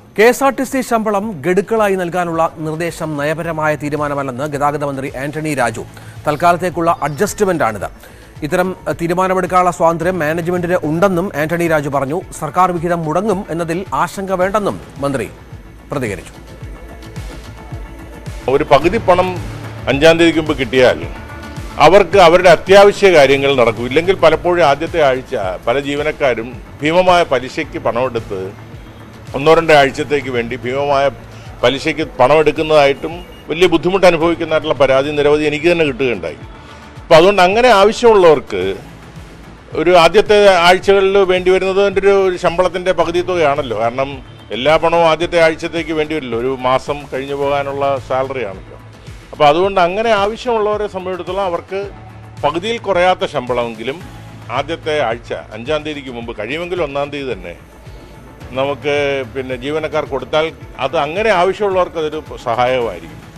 K S R T C ശമ്പളം ഗഡുക്കളായി നൽകാനുള്ള നിർദ്ദേശം നയപരമായ തീരുമാനമല്ലെന്ന് ഗതാഗത മന്ത്രി ആന്റണി രാജു തൽക്കാലത്തേക്കുള്ള അഡ്ജസ്റ്റ്മെന്റാണിത് ഇത്തരം അഹ്, തീരുമാനമെടുക്കാനുള്ള സ്വാതന്ത്ര്യം മാനേജ്മെന്റിന് ഉണ്ടെന്നും ആന്റണി രാജു പറഞ്ഞു സർക്കാർ വിഹിതം മുടങ്ങും എന്നതിൽ ആശങ്ക വേണ്ടെന്നും മന്ത്രി പ്രതികരിച്ചു ഒരു പകുതി പണം അഞ്ചാം തീയതിക്ക് മുമ്പ് കിട്ടിയാൽ അവർക്ക് അവരുടെ അത്യാവശ്യ കാര്യങ്ങൾ നടക്കും ഇല്ലെങ്കിൽ പലപ്പോഴും ആദ്യത്തെ ആഴ്ച പല ജീവനക്കാരും ഭീമമായ പലിശയ്ക്ക് പണമെടുത്ത് ഒന്നോ രണ്ടോ ആഴ്ചത്തേക്ക് വേണ്ടി ഭീമമായ പലിശയ്ക്ക് പണമെടുക്കുന്നതായിട്ടും വലിയ ബുദ്ധിമുട്ട് അനുഭവിക്കുന്നതായിട്ടുള്ള പരാതി നിരവധി എനിക്ക് തന്നെ കിട്ടുകയുണ്ടായി അപ്പോൾ അതുകൊണ്ട് അങ്ങനെ ആവശ്യമുള്ളവർക്ക് ഒരു ആദ്യത്തെ ആഴ്ചകളിൽ വേണ്ടി വരുന്നത് എൻ്റെ ഒരു ഒരു ശമ്പളത്തിൻ്റെ പകുതി തുകയാണല്ലോ കാരണം എല്ലാ പണവും ആദ്യത്തെ ആഴ്ചത്തേക്ക് വേണ്ടി വരില്ലോ ഒരു മാസം കഴിഞ്ഞു പോകാനുള്ള സാലറി ആണല്ലോ അപ്പോൾ അതുകൊണ്ട് അങ്ങനെ ആവശ്യമുള്ളവരെ സംബന്ധിച്ചിടത്തോളം അവർക്ക് പകുതിയിൽ കുറയാത്ത ശമ്പളമെങ്കിലും ആദ്യത്തെ ആഴ്ച അഞ്ചാം തീയതിക്ക് മുമ്പ് കഴിയുമെങ്കിൽ ഒന്നാം തീയതി തന്നെ നമുക്ക് പിന്നെ ജീവനക്കാർ കൊടുത്താൽ അത് അങ്ങനെ ആവശ്യമുള്ളവർക്ക് അതൊരു സഹായകമായിരിക്കും